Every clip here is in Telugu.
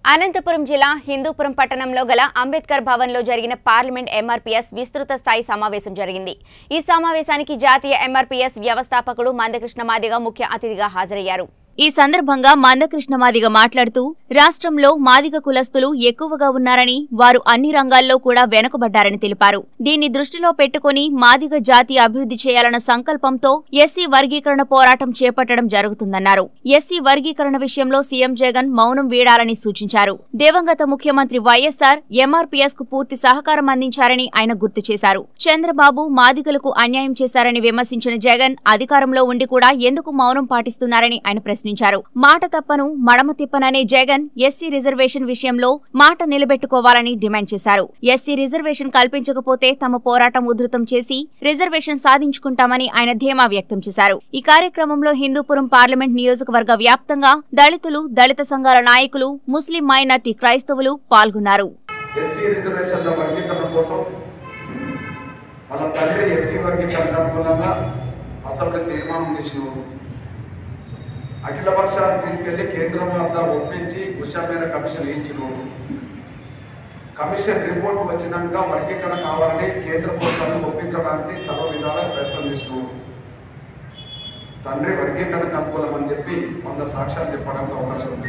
అనంతపురం జిల్లా హిందూపురం పట్టణంలో గల అంబేద్కర్ భవన్లో జరిగిన పార్లమెంట్ ఎంఆర్పీఎస్ విస్తృత స్థాయి సమావేశం జరిగింది ఈ సమావేశానికి జాతీయ ఎంఆర్పీఎస్ వ్యవస్థాపకుడు మందకృష్ణ మాదిగ ముఖ్య అతిథిగా హాజరయ్యారు ఈ సందర్భంగా మందకృష్ణ మాదిగ మాట్లాడుతూ రాష్ట్రంలో మాదిగ కులస్తులు ఎక్కువగా ఉన్నారని వారు అన్ని రంగాల్లో కూడా వెనుకబడ్డారని తెలిపారు దీన్ని దృష్టిలో పెట్టుకుని మాదిగ జాతి అభివృద్ధి చేయాలన్న సంకల్పంతో ఎస్సీ వర్గీకరణ పోరాటం చేపట్టడం జరుగుతుందన్నారు ఎస్సీ వర్గీకరణ విషయంలో సీఎం జగన్ మౌనం వీడాలని సూచించారు దివంగత ముఖ్యమంత్రి వైఎస్ఆర్ ఎంఆర్పీఎస్ కు పూర్తి సహకారం అందించారని ఆయన గుర్తు చేశారు చంద్రబాబు మాదిగలకు అన్యాయం చేశారని విమర్శించిన జగన్ అధికారంలో ఉండి కూడా ఎందుకు మౌనం పాటిస్తున్నారని ఆయన ప్రశ్నించారు మాట తప్పను మడమ తిప్పననే జగన్ ఎస్సీ రిజర్వేషన్ విషయంలో మాట నిలబెట్టుకోవాలని డిమాండ్ చేశారు ఎస్సీ రిజర్వేషన్ కల్పించకపోతే తమ పోరాటం ఉధృతం చేసి రిజర్వేషన్ సాధించుకుంటామని ఆయన ధీమా వ్యక్తం చేశారు ఈ కార్యక్రమంలో హిందూపురం పార్లమెంట్ నియోజకవర్గ వ్యాప్తంగా దళితులు దళిత సంఘాల నాయకులు ముస్లిం మైనార్టీ క్రైస్తవులు పాల్గొన్నారు ఎస్సీ రిజర్వేషన్ల వర్గీకరణ కోసం వాళ్ళ తండ్రి ఎస్సీ వర్గీకరణ అనుకూలంగా అసెంబ్లీ తీర్మానం చేసినారు అఖిల పక్షాన్ని తీసుకెళ్లి కేంద్రం వద్ద ఒప్పించి ఉషామైన కమిషన్ వేయించినారు కమిషన్ రిపోర్ట్ వచ్చినాక వర్గీకరణ కావాలని కేంద్ర ప్రభుత్వాన్ని ఒప్పించడానికి సర్వ విధాల ప్రయత్నం చేసినారు తండ్రి వర్గీకరణకు అనుకూలం అని చెప్పి వంద సాక్ష్యాలు చెప్పడానికి అవకాశం ఉంది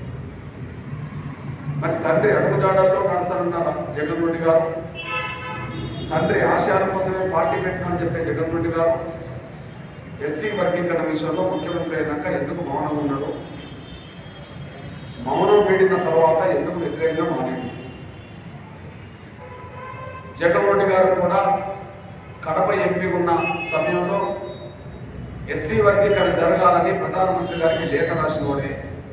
మరి తండ్రి అడుగుజాడల్లో నడుస్తానన్నారు జగన్ రెడ్డి గారు తండ్రి ఆశయాల కోసమే పార్టీ పెట్టినని చెప్పే జగన్ రెడ్డి గారు ఎస్సీ వర్గీకరణ విషయంలో ముఖ్యమంత్రి అయినాక ఎందుకు మౌనం ఉన్నాడు మౌనం వీడిన తర్వాత ఎందుకు వ్యతిరేకంగా మారాడు జగన్ రెడ్డి గారు కూడా కడప ఎంపీ ఉన్న సమయంలో ఎస్సీ వర్గీకరణ జరగాలని ప్రధానమంత్రి గారికి లేఖ రాసిన వాడే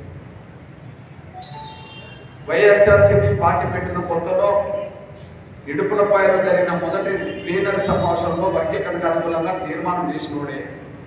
వైఎస్ఆర్సీపీ పార్టీ పెట్టిన కొత్తలో ఇడుపులపైన జరిగిన మొదటి ప్లీనరీ సమావేశంలో వర్గీకరణకు అనుకూలంగా తీర్మానం చేసినోడే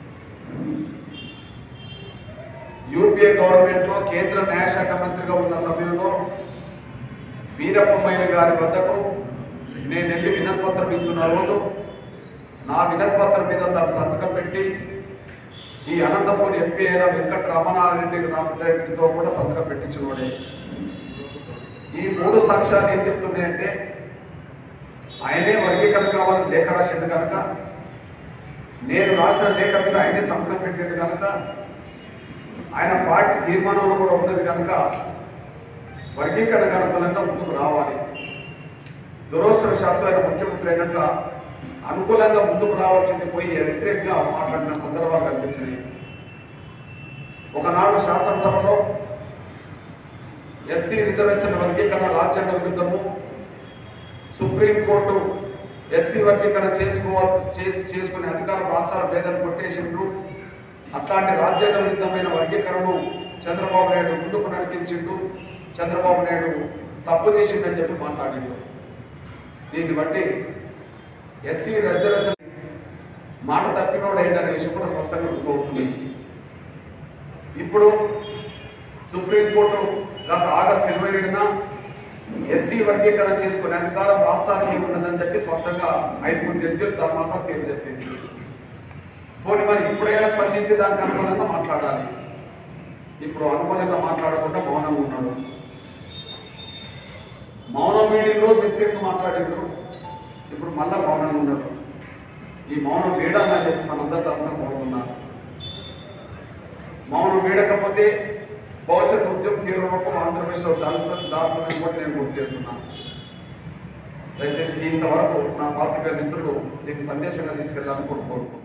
యూపీఏ గవర్నమెంట్ లో కేంద్ర న్యాయశాఖ మంత్రిగా ఉన్న సమయంలో వీరప్పమయ్య గారి వద్దకు నేను వెళ్ళి వినతి పత్రం ఇస్తున్న రోజు నా వినతి పత్రం మీద తన సంతకం పెట్టి ఈ అనంతపూర్ ఎంపీ అయిన వెంకట రమణారెడ్డి రామరెడ్డితో కూడా సంతకం పెట్టించినోడే ఈ మూడు సాక్ష్యాలు ఏం చెప్తున్నాయంటే ఆయనే వర్గీకరణ కావాలని లేఖ రాసింది కనుక నేను రాసిన లేఖ మీద ఆయనే సంతకం పెట్టింది కనుక ఆయన పార్టీ తీర్మానంలో కూడా ఉన్నది కనుక వర్గీకరణ అనుకూలంగా ముందుకు రావాలి దురదృష్టవశాత్తు ఆయన ముఖ్యమంత్రి అయినాక అనుకూలంగా ముందుకు రావాల్సింది పోయి వ్యతిరేకంగా మాట్లాడిన సందర్భాలు కనిపించినాయి ఒకనాడు శాసనసభలో ఎస్సీ రిజర్వేషన్ వర్గీకరణ రాజ్యాంగ విరుద్ధము సుప్రీంకోర్టు ఎస్సీ వర్గీకరణ చేసుకోవాలి చేసి చేసుకునే అధికారం రాష్ట్రాలు లేదని కొట్టేసిండ్రు అట్లాంటి రాజ్యాంగ విరుద్ధమైన వర్గీకరణను చంద్రబాబు నాయుడు ముందుకు నడిపించిండు చంద్రబాబు నాయుడు తప్పు చేసిండని చెప్పి మాట్లాడిండు దీన్ని బట్టి ఎస్సీ రిజర్వేషన్ మాట తప్పినోడు ఏంటనే విషయం కూడా స్పష్టంగా అవుతుంది ఇప్పుడు సుప్రీంకోర్టు గత ఆగస్టు ఇరవై ఏడున ఎస్సీ వర్గీకరణ చేసుకునే అధికారం రాష్ట్రానికి ఉన్నదని చెప్పి స్పష్టంగా ఐదుగురు జడ్జీలు ధర్మాసనం తీర్పు చెప్పింది పోనీ మరి ఇప్పుడైనా స్పందించి దానికి అనుకూలంగా మాట్లాడాలి ఇప్పుడు అనుకూలంగా మాట్లాడకుండా మౌనంగా ఉన్నాడు మౌనం వీడిలో వ్యతిరేకంగా మాట్లాడిండు ఇప్పుడు మళ్ళా మౌనంగా ఉన్నాడు ఈ మౌనం వీడాలని చెప్పి మనందరి తరఫున కోరుతున్నారు మౌనం వీడకపోతే భవిష్యత్ ఉద్యమం తీవ్ర రూపం ఆంధ్రప్రదేశ్లో దాల్సిన దాల్సిన కూడా నేను గుర్తు చేస్తున్నాను దయచేసి ఇంతవరకు నా పాత్రిక మిత్రులు దీనికి సందేశంగా తీసుకెళ్ళాలని కోరుకుంటున్నాను